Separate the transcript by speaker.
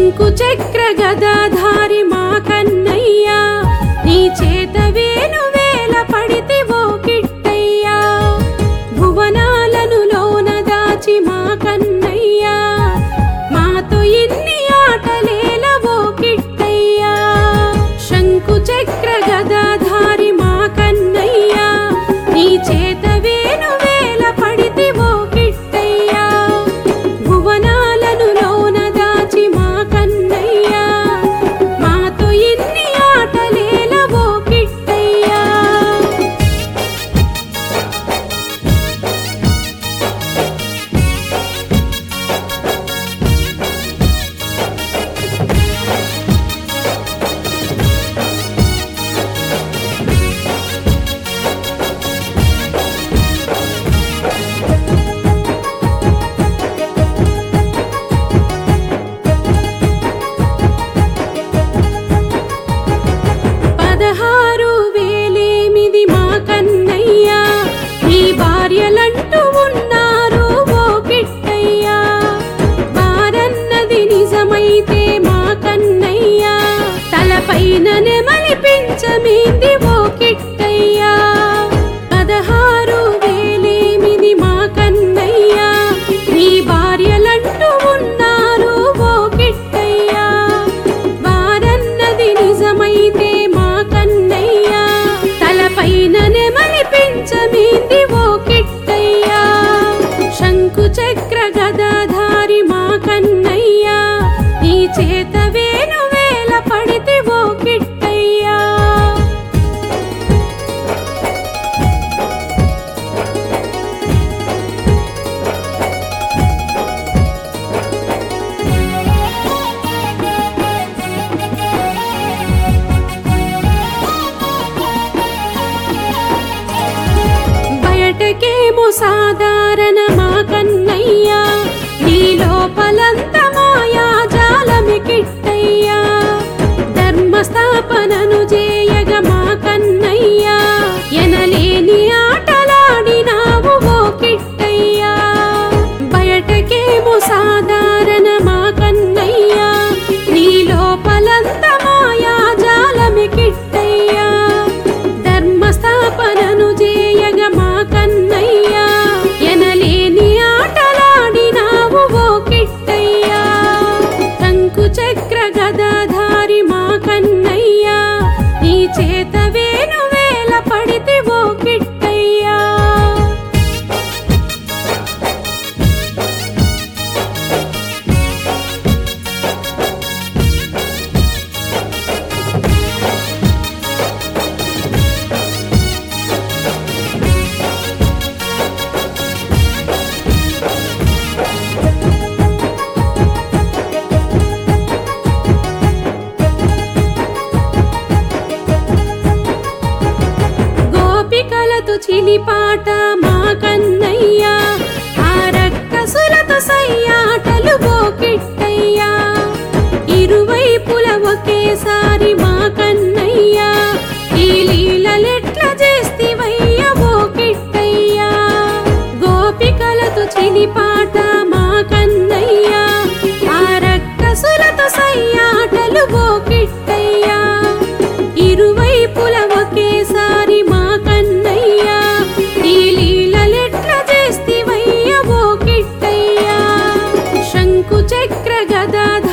Speaker 1: శంకు చక్ర గదాధారి మా కన్నయ్యా నీ చేత వేణు వేల పడితే ఓ కిట్టయ్యా భువనాలను లోన దాచి మా కన్నయ్యా మాతో ఎన్ని ఆటలేలవో కిట్టయ్యా శంకు చక్ర గదాధారి మా కన్నయ్యా నీ చేత వేణు వేల పడితే ఓ కిట్టయ్యా భువనాలను లోన దాచి మా కన్నయ్యా మాతో ఎన్ని ఆటలేలవో కిట్టయ్యా పదహారు వేలేమిది మా కన్నయ్యా నీ భార్యలంటూ ఉన్నారు ఓ కిట్టయ్యా వారన్నది నిజమైతే మా కన్నయ్యా తలపైన నెమలి పెంచమేంది ఓ కిట్టయ్యా పదహారు వేలేమిది మా కన్నయ్యా నీ భార్యలంటూ ఉన్నారు ఓ కిట్టయ్యా వారన్నది నిజమైతే మా కన్నయ్యా తలపైన నెమలి పెంచమేంది ఓ కిట్టయ్యా శంకు చక్ర గదాధారి మా కన్నయ్యా నీ చేత వేణు వేల పడితే ఓ కిట్టయ్యా బయటకేమో సాధారణ మా కన్నయ్యా నీ లోపలంత మాయా జాలమి కిట్టయ్యా ధర్మస్థాపనను చేయగ మా కన్నయ్యా ఎనలేని ఆటలాడినావు ఓ కిట్టయ్యా బయటకేమో సాధారణ మా కన్నయ్యా నీ లోపలంత మాయా జాలమి కిట్టయ్యా ధర్మస్థాపనను చేయగ మా కన్నయ్యా ఎనలేని ఆటలాడినావు ఓ కిట్టయ్యా శంకు చక్ర గదాధారి మా కన్నయ్యా నీ చేత వేణు వేల పడితే ఓ కిట్టయ్యా గోపికలతో చిలిపాట మా కన్నయ్యా ఆ రక్కసులతో సయ్యాటలు గోకిట్టయ్యా ఇరువైపుల ఒకేసారి మా కన్నయ్యా ఈ లీలలెట్ల చేస్తివయ్య ఓ కిట్టయ్యా గోపికలతో చిలిపాట మా కన్నయ్యా ఆ రక్కసులతో సయ్యాటలు ఓ కిట్టయ్యా ఇరువైపుల ఒకేసారి మా కన్నయ్యా ఈ లీలలెట్ల చేస్తివయ్య ఓ కిట్టయ్యా శంకు చక్ర గదాధ